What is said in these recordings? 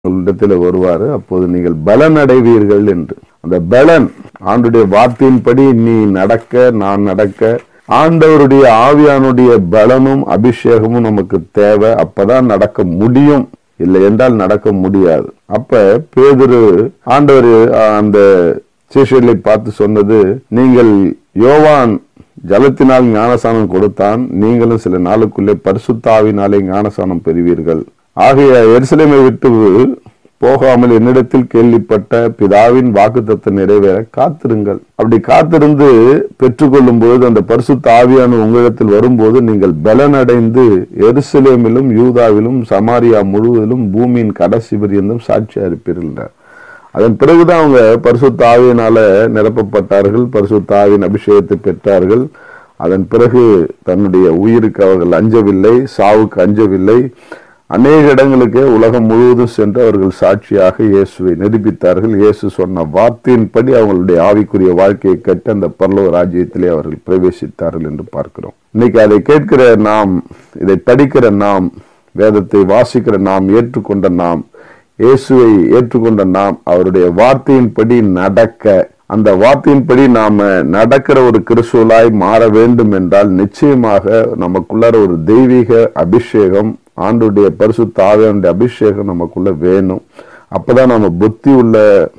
உங்களிடத்தில் வருவாரு அப்போது நீங்கள் பலன் அடைவீர்கள் என்று அந்த பலன் ஆண்டுடைய வார்த்தையின்படி நீ நடக்க நான் நடக்க ஆண்டவருடைய ஆவியானுடைய பலனும் அபிஷேகமும் நமக்கு தேவை அப்பதான் நடக்க முடியும் இல்லை என்றால் நடக்க முடியாது அப்ப பேதுரு ஆண்டவர் அந்த சீஷர்களை பார்த்து சொன்னது நீங்கள் யோவான் ஜலத்தினால் ஞானசானம் கொடுத்தான் நீங்களும் சில நாளுக்குள்ளே பரிசுத்தாவினாலே ஞானசானம் பெறுவீர்கள் ஆகிய எருசலேமை விட்டு போகாமல் என்னிடத்தில் கேள்விப்பட்ட பிதாவின் வாக்குத்தத்தை நிறைவேற காத்திருங்கள் அப்படி காத்திருந்து பெற்றுக்கொள்ளும் பொழுது அந்த பரிசுத்த ஆவியான உங்களிடத்தில் வரும்போது நீங்கள் பலனடைந்து எருசலேமிலும் யூதாவிலும் சமாரியா முழுவதிலும் பூமியின் கடைசி பரியந்தம் சாட்சியா இருப்பீர்கள் அதன் பிறகுதான் அவங்க பரிசுத்த ஆவியினால நிரப்பப்பட்டார்கள் பரிசுத்த ஆவியின் அபிஷேகத்தை பெற்றார்கள் அதன் பிறகு தன்னுடைய உயிருக்கு அவர்கள் அஞ்சவில்லை சாவுக்கு அஞ்சவில்லை அநேக இடங்களுக்கு உலகம் முழுவதும் சென்று அவர்கள் சாட்சியாக இயேசுவை நிரூபித்தார்கள் இயேசு சொன்ன வார்த்தையின்படி அவங்களுடைய ஆவிக்குரிய வாழ்க்கையை கட்டி அந்த பரலோக ராஜ்யத்திலே அவர்கள் பிரவேசித்தார்கள் என்று பார்க்கிறோம் இன்னைக்கு அதை கேட்கிற நாம் இதை படிக்கிற நாம் வேதத்தை வாசிக்கிற நாம் ஏற்றுக்கொண்ட நாம் இயேசுவை ஏற்றுக்கொண்ட நாம் அவருடைய வார்த்தையின்படி நடக்க அந்த வார்த்தையின்படி நாம நடக்கிற ஒரு கிறிஸ்துவலாய் மாற வேண்டும் என்றால் நிச்சயமாக நமக்குள்ளார ஒரு தெய்வீக அபிஷேகம் ஆண்டுடைய பரிசுத்த ஆவியனுடைய அபிஷேகம் நமக்குள்ள வேணும் அப்பதான் நம்ம புத்தி உள்ள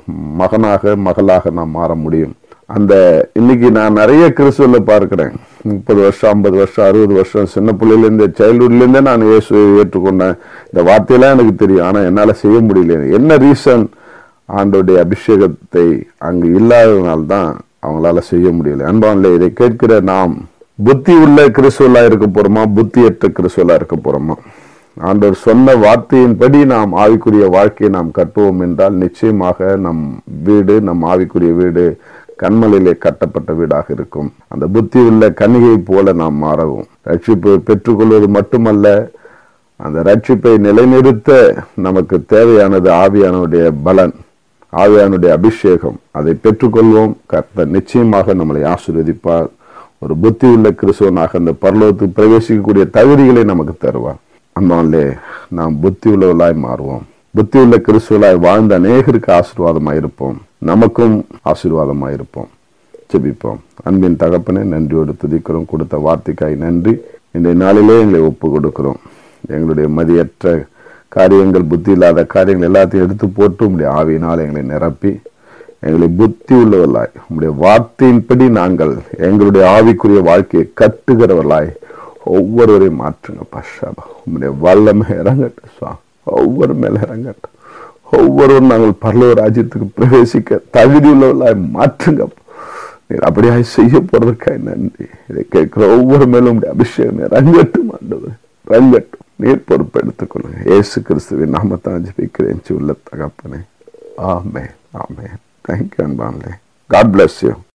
மகனாக மகளாக நாம் மாற முடியும் அந்த இன்னைக்கு நான் நிறைய கிறிஸ்துவல பார்க்கிறேன் முப்பது வருஷம் ஐம்பது வருஷம் அறுபது வருஷம் சின்ன பிள்ளையில இருந்து சைல்ட்ஹுட்ல இருந்தே நான் இயேசுவை ஏற்றுக்கொண்டேன் இந்த வார்த்தையெல்லாம் எனக்கு தெரியும் ஆனா என்னால செய்ய முடியல என்ன ரீசன் ஆண்டோடைய அபிஷேகத்தை அங்கு இல்லாததுனால்தான் அவங்களால செய்ய முடியல அன்பான்ல இதை கேட்கிற நாம் புத்தி உள்ள கிறிஸ்துவலா இருக்க போறோமா புத்தியற்ற கிறிஸ்துவலா இருக்க போறோமா ஆண்டவர் சொன்ன வார்த்தையின்படி நாம் ஆவிக்குரிய வாழ்க்கையை நாம் கட்டுவோம் என்றால் நிச்சயமாக நம் வீடு நம் ஆவிக்குரிய வீடு கண்மலையிலே கட்டப்பட்ட வீடாக இருக்கும் அந்த புத்தி உள்ள கன்னிகை போல நாம் மாறவும் ரட்சிப்பு பெற்றுக்கொள்வது மட்டுமல்ல அந்த ரட்சிப்பை நிலைநிறுத்த நமக்கு தேவையானது ஆவியானுடைய பலன் ஆவியானுடைய அபிஷேகம் அதை பெற்றுக்கொள்வோம் கர்த்தர் நிச்சயமாக நம்மளை ஆசீர்வதிப்பார் ஒரு புத்தி உள்ள கிறிஸ்துவனாக அந்த பரலோகத்துக்கு பிரவேசிக்கக்கூடிய தகுதிகளை நமக்கு தருவார் அன்பாலே நாம் புத்தி உள்ளவர்களாய் மாறுவோம் புத்தி உள்ள கிறிஸ்துவலாய் வாழ்ந்த அநேகருக்கு ஆசீர்வாதமாய் இருப்போம் நமக்கும் ஆசீர்வாதமாய் இருப்போம் ஜெபிப்போம் அன்பின் தகப்பனே நன்றியோடு துதிக்கிறோம் கொடுத்த வார்த்தைக்காய் நன்றி இன்றைய நாளிலே எங்களை ஒப்பு கொடுக்கிறோம் எங்களுடைய மதியற்ற காரியங்கள் புத்தி இல்லாத காரியங்கள் எல்லாத்தையும் எடுத்து போட்டு உங்களுடைய ஆவியினால் எங்களை நிரப்பி எங்களை புத்தி உள்ளவர்களாய் உங்களுடைய வார்த்தையின்படி நாங்கள் எங்களுடைய ஆவிக்குரிய வாழ்க்கையை கட்டுகிறவர்களாய் ஒவ்வொருவரையும் மாற்றுங்க பஷாபா உங்களுடைய வல்லமை இறங்கட்டும் சுவாமி ஒவ்வொரு மேல இறங்கட்டும் ஒவ்வொருவரும் நாங்கள் பரலோக ராஜ்யத்துக்கு பிரவேசிக்க தகுதி உள்ளவர்களாய் மாற்றுங்க நீர் அப்படியாய் செய்ய போறதுக்காய் நன்றி இதை கேட்கிற ஒவ்வொரு மேலும் அபிஷேகம் இறங்கட்டும் ஆண்டவர் இறங்கட்டும் நீர் பொறுப்பு எடுத்துக்கொள்ளுங்க ஏசு கிறிஸ்துவின் நாமத்தான் ஜபிக்கிறேன் உள்ள தகப்பனே ஆமே ஆமே தேங்க்யூ அன்பான்லே காட் பிளஸ் யூ